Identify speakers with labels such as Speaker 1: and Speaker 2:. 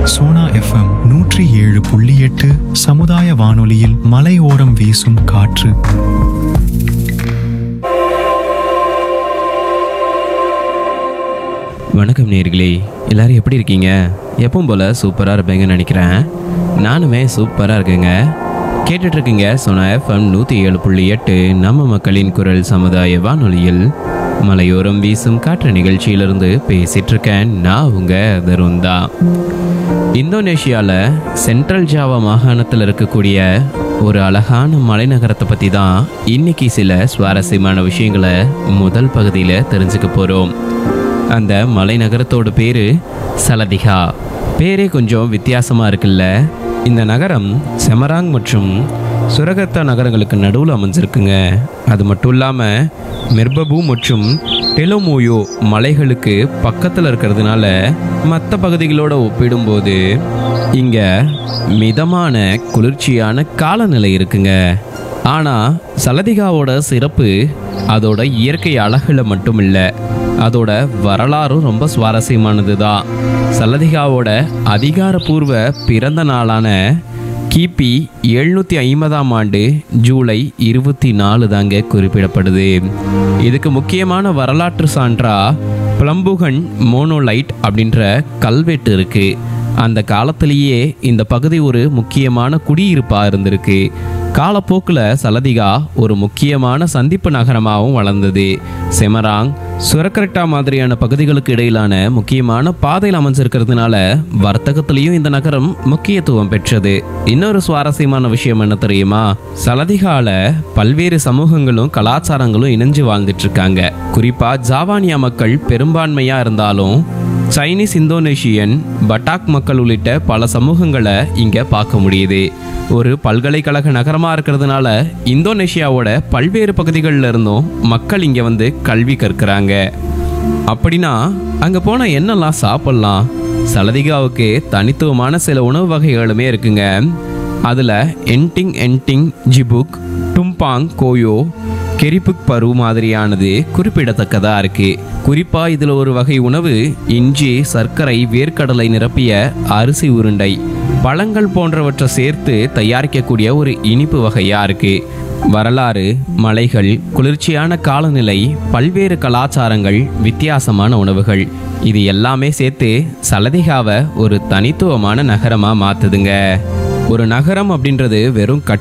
Speaker 1: Sona FM நூற்றி ஏழு புள்ளி எட்டு சமுதாய வானொலியில் மலையோரம் வீசும் காற்று
Speaker 2: வணக்கம் நேர்களே எல்லாரும் எப்படி இருக்கீங்க எப்பவும் போல் சூப்பராக இருப்பீங்கன்னு நினைக்கிறேன் நானுமே சூப்பராக இருக்கேங்க கேட்டுட்டு இருக்கீங்க சொன்ன எஃப்எம் நூற்றி ஏழு புள்ளி எட்டு நம்ம மக்களின் குரல் சமுதாய வானொலியில் மலையோரம் வீசும் காற்று நிகழ்ச்சியிலிருந்து பேசிட்டு இருக்கேன் நான் உங்க தருண் இந்தோனேஷியாவில் சென்ட்ரல் ஜாவா மாகாணத்தில் இருக்கக்கூடிய ஒரு அழகான மலைநகரத்தை பற்றி தான் இன்னைக்கு சில சுவாரஸ்யமான விஷயங்களை முதல் பகுதியில் தெரிஞ்சுக்க போகிறோம் அந்த மலைநகரத்தோட பேரு சலதிகா பேரே கொஞ்சம் வித்தியாசமா இருக்குல்ல இந்த நகரம் செமராங் மற்றும் சுரகத்தா நகரங்களுக்கு நடுவில் அமைஞ்சிருக்குங்க அது மட்டும் இல்லாமல் மெர்பபு மற்றும் டெலோமோயோ மலைகளுக்கு பக்கத்தில் இருக்கிறதுனால மற்ற பகுதிகளோட ஒப்பிடும்போது இங்கே மிதமான குளிர்ச்சியான காலநிலை இருக்குங்க ஆனால் சலதிகாவோட சிறப்பு அதோட இயற்கை அழகுல மட்டும் இல்லை அதோட வரலாறும் ரொம்ப சுவாரஸ்யமானது தான் சல்லதிகாவோட அதிகாரப்பூர்வ பிறந்த நாளான கிபி எழுநூற்றி ஐம்பதாம் ஆண்டு ஜூலை இருபத்தி நாலு தாங்க குறிப்பிடப்படுது இதுக்கு முக்கியமான வரலாற்று சான்றா பிளம்புகன் மோனோலைட் அப்படின்ற கல்வெட்டு இருக்கு அந்த காலத்திலேயே இந்த பகுதி ஒரு முக்கியமான குடியிருப்பா இருந்திருக்கு காலப்போக்கில் சலதிகா ஒரு முக்கியமான சந்திப்பு நகரமாகவும் வளர்ந்தது செமராங் சுரக்கரட்டா மாதிரியான பகுதிகளுக்கு இடையிலான முக்கியமான பாதையில் அமைஞ்சிருக்கிறதுனால வர்த்தகத்திலையும் இந்த நகரம் முக்கியத்துவம் பெற்றது இன்னொரு சுவாரஸ்யமான விஷயம் என்ன தெரியுமா சலதிகால பல்வேறு சமூகங்களும் கலாச்சாரங்களும் இணைஞ்சு வாழ்ந்துட்டு இருக்காங்க குறிப்பா ஜாவானியா மக்கள் பெரும்பான்மையா இருந்தாலும் சைனீஸ் இந்தோனேஷியன் பட்டாக் மக்கள் உள்ளிட்ட பல சமூகங்களை இங்க பார்க்க முடியுது ஒரு பல்கலைக்கழக நகரமா இருக்கிறதுனால இந்தோனேஷியாவோட பல்வேறு பகுதிகளில் இருந்தும் மக்கள் இங்க வந்து கல்வி கற்கிறாங்க அப்படின்னா அங்க போனா என்னெல்லாம் சாப்பிடலாம் சலதிகாவுக்கு தனித்துவமான சில உணவு வகைகளுமே இருக்குங்க அதுல என்டிங் என்டிங் ஜிபுக் டும்பாங் கோயோ கெரிப்புக் பரு மாதிரியானது குறிப்பிடத்தக்கதா இருக்கு குறிப்பா இதுல ஒரு வகை உணவு இஞ்சி சர்க்கரை வேர்க்கடலை நிரப்பிய அரிசி உருண்டை பழங்கள் போன்றவற்றை சேர்த்து தயாரிக்கக்கூடிய ஒரு இனிப்பு வகையா இருக்கு வரலாறு மலைகள் குளிர்ச்சியான காலநிலை பல்வேறு கலாச்சாரங்கள் வித்தியாசமான உணவுகள் இது எல்லாமே சேர்த்து சலதிகாவை ஒரு தனித்துவமான நகரமா மாத்துதுங்க ஒரு நகரம் அப்படின்றது வெறும் கட்ட